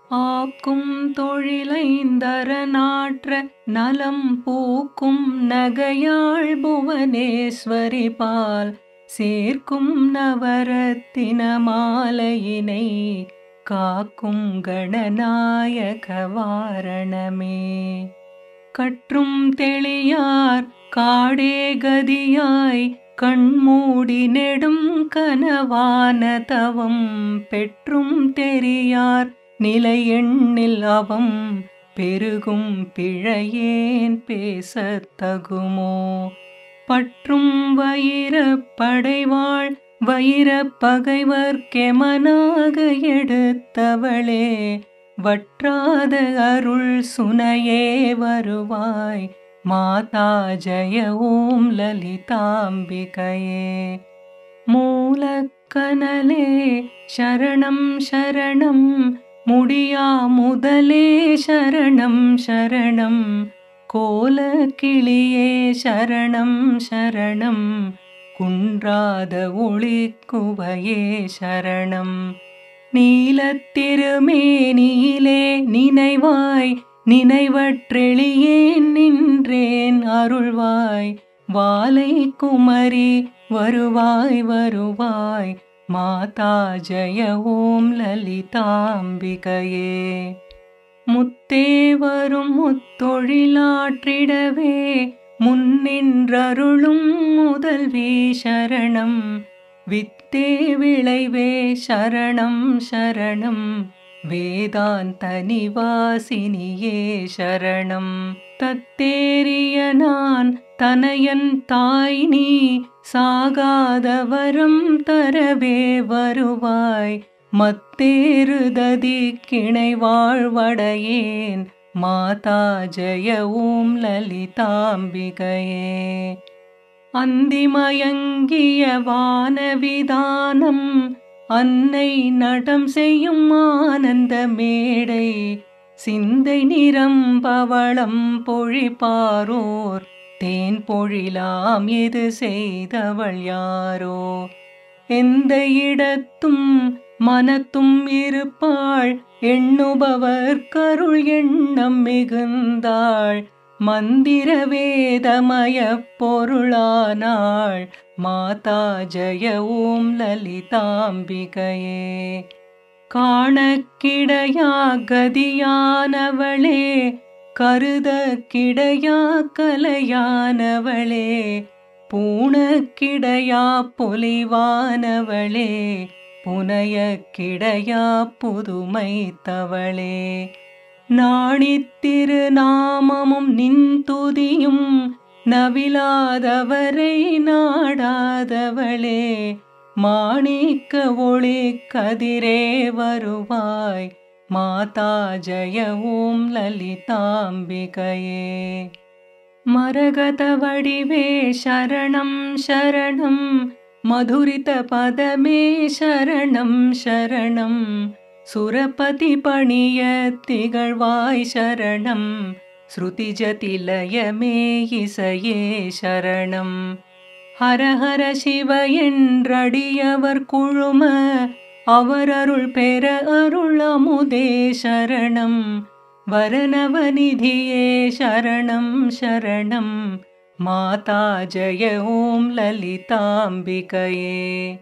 ஆக்கும் தொழிலைந்தரனாற்ற நலம் பூக்கும் நகையாள் புவனேஸ்வரி பால் சேர்க்கும் நவரத்தின மாலையினை காக்கும் கணநாயக வாரணமே கற்றும் தெளியார் காடே கதியாய் கண்மூடி நெடும் கனவான தவம் பெற்றும் தெரியார் நிலை எண்ணில் அவம் பெருகும் பிழையேன் பேசத் தகுமோ பற்றும் வைரப் படைவாள் வைரப் பகைவர் கெமனாக எடுத்தவளே வற்றாத அருள் சுனையே வருவாய் மாதா ஜய ஓம் லலிதாம்பிகையே மூலக்கனலே சரணம் சரணம் முடியா முதலே சரணம் சரணம் கோல கிளியே சரணம் சரணம் குன்றாத ஒளிக்குவையே சரணம் நீலத்திருமேனியிலே நினைவாய் நினைவற்றெளியேன் நின்றேன் அருள்வாய் வாலை குமரி வருவாய் வருவாய் மாதா ஜய ஓம் லலிதாம்பிகையே முத்தே வரும் முத்தொழிலாற்றிடவே முன்னின்றருளும் முதல்வி சரணம் வித்தே விளைவே சரணம் சரணம் வேதாந்த நிவாசினியே சரணம் தத்தேறிய நான் தனையன் தாய் நீ சாகாதவரம் தரவே வருவாய் மத்தேறுததி கிணை வாழ்வடையேன் மாதா ஜய ஓம் லலிதாம்பிகையே அந்திமயங்கிய வானவிதானம் அன்னை நடம் செய்யும் ஆனந்த மேடை சிந்தை நிறம் பவளம் பொழிப்பாரோர் தேன் பொழிலாம் எது செய்தவள் யாரோ எந்த இடத்தும் மனத்தும் இருப்பாள் எண்ணுபவர் கருள் எண்ணம் மிகுந்தாள் மந்திர வேதமய பொருளானாள் மாதா ஜய ஓம் லலிதாம்பிகையே காணக்கிடையா கதியானவளே கருத கிடையா கலையானவளே பூணக்கிடையா பொலிவானவளே புனைய கிடையா புதுமை தவளே நாணித்திருநாமமும் நின்துதியும் நவிலாதவரை நாடாதவளே மாணிக்க ஒளி கதிரே வருவாய் மாதா ஜய ஓம் லலிதாம்பிகையே மரகத வடிவே சரணம் சரணம் மதுரித பதமே சரணம் சரணம் சுரபதி பணிய திகழ்வாய் சரணம் ஸ்ருதிஜதிலயமே இசையே சரணம் ஹர ஹர சிவ என்றடியவர் குழும அவர் அருள் பெற அருள் அமுதே சரணம் வரணவநிதியே சரணம் சரணம் மாதா ஜய ஓம் லலிதாம்பிகையே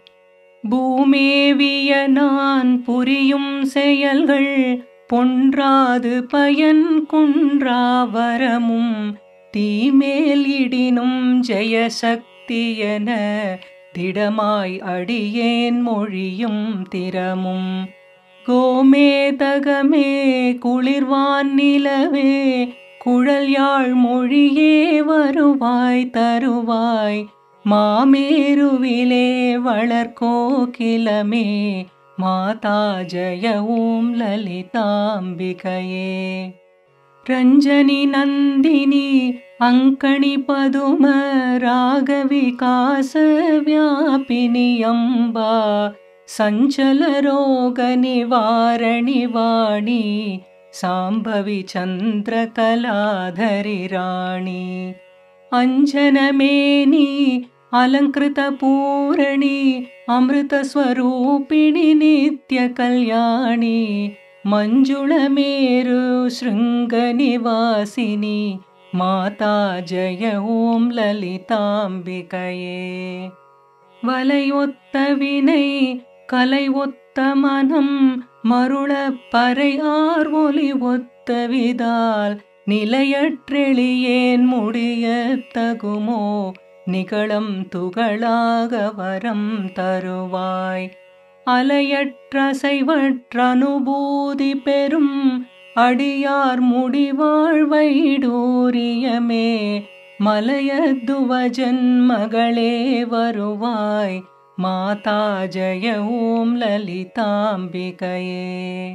பூமேவிய நான் புரியும் செயல்கள் பொன்றாது பயன் குன்றாவரமும் தீமேல் இடினும் ஜெயசக்தியென திடமாய் அடியேன் மொழியும் திறமும் கோமேதகமே குளிர்வான் நிலவே குழல் யாழ் மொழியே வருவாய் தருவாய் மாமேருவிலே வளர்கோகிலமே மாதா ஜய ஓம் லலிதாம்பிகையே ரஞ்சனி நந்தினி அங்கணி பதும ராகவிகாச வியாபினி அம்பா சஞ்சல ரோக நிவாரணி வாணி சாம்பவி சந்திர கலாதரி ராணி அஞ்சனமேனி அலங்கிருத பூரணி அமிர்த ஸ்வரூபிணி நித்ய கல்யாணி ಮಂಜುಳಮೇರು ಶೃಂಗನಿವಾಸಿನಿ ಮಾತಾ ಜಯ ಓಂ ಲಲಿತಾಂಬಿகையே வலை ஒத்த வினை கலை ஒத்த மனம் மருள பறை ஆர் ஒலி ஒத்த விதால் நிலையற்றெளியேன் முடிய தகுமோ நிகழம் துகளாக வரம் தருவாய் அலையற்ற சைவற்ற அனுபூதி பெறும் அடியார் முடிவாழ்வைடூரியமே மலையதுவ ஜன்மகளே வருவாய் மாதா ஜய ஓம் லலிதாம்பிகையே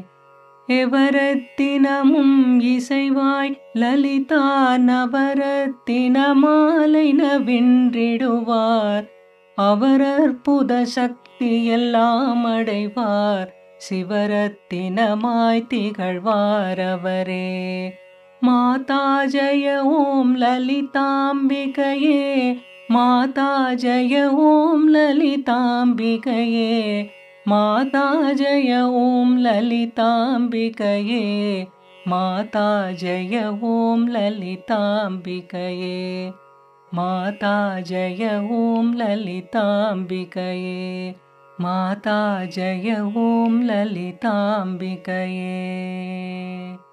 எவரத்தினமும் இசைவாய் லலிதா நவரத்தின மாலை நவின்றிடுவார் அவர் அற்புத சக்தி எல்லாம் அடைவார் சிவரத்தினமாய் திகழ்வார் அவரே மாதா ஜய ஓம் லலிதாம்பிகையே மாதா ஜய ஓம் லலிதாம்பிகையே மாதா ஜய ஓம் லலிதாம்பிகையே மாதா ஜய ஓம் லலிதாம்பிகையே மாதா ஜய ஓம் லலிதாம்பிகையே மாதா ஜய ஓம் லலிதாம்பிகையே